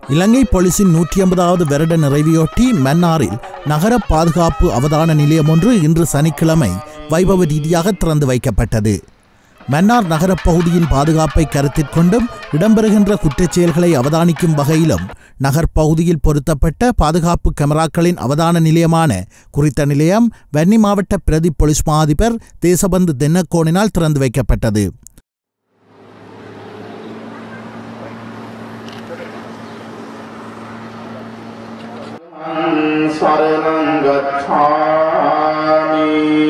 இலங்கை போலீசின் நூற்றி ஐம்பதாவது வருட நிறைவையொட்டி மன்னாரில் நகர பாதுகாப்பு அவதான நிலையம் ஒன்று இன்று சனிக்கிழமை வைபவ ரீதியாக திறந்து வைக்கப்பட்டது மன்னார் நகரப் பகுதியின் பாதுகாப்பை கருத்தில் கொண்டும் இடம்பெறுகின்ற குற்றச் செயல்களை அவதானிக்கும் வகையிலும் நகர் பகுதியில் பொருத்தப்பட்ட பாதுகாப்பு கேமராக்களின் அவதான நிலையமான குறித்த நிலையம் வன்னி மாவட்ட பிரதி போலீஸ் மா அதிபர் தேசபந்து தென்னக்கோனினால் திறந்து வைக்கப்பட்டது शरणं गच्छामि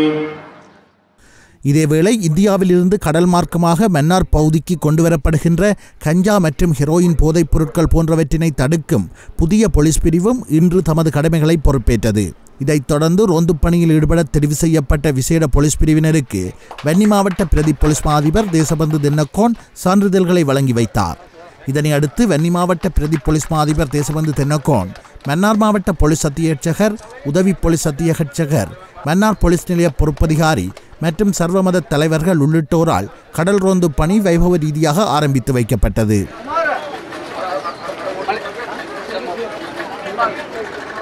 இதேவேளை இந்தியாவிலிருந்து கடல் மார்க்கமாக மன்னார் பகுதிக்கு கொண்டுவரப்படுகின்ற கஞ்சா மற்றும் ஹெரோயின் போதைப் பொருட்கள் போன்றவற்றினை தடுக்கும் புதிய போலீஸ் பிரிவும் இன்று தமது கடமைகளை பொறுப்பேற்றது இதைத் தொடர்ந்து ரோந்துப் பணியில் ஈடுபட தெரிவு செய்யப்பட்ட விசேட போலீஸ் பிரிவினருக்கு வன்னி மாவட்ட பிரதி போலீஸ் மா அதிபர் தேசபந்து தென்னக்கோன் சான்றிதழ்களை வழங்கி வைத்தார் இதனை அடுத்து வன்னி மாவட்ட பிரதி போலீஸ் மா அதிபர் தேசபந்து தென்னக்கோன் மன்னார் மாவட்ட போலீஸ் அத்தியட்சகர் உதவி போலீஸ் அத்தியட்சகர் மன்னார் போலீஸ் நிலைய பொறுப்பதிகாரி மற்றும் சர்வமத தலைவர்கள் உள்ளிட்டோரால் கடல் ரோந்து பணி வைபவ ரீதியாக ஆரம்பித்து வைக்கப்பட்டது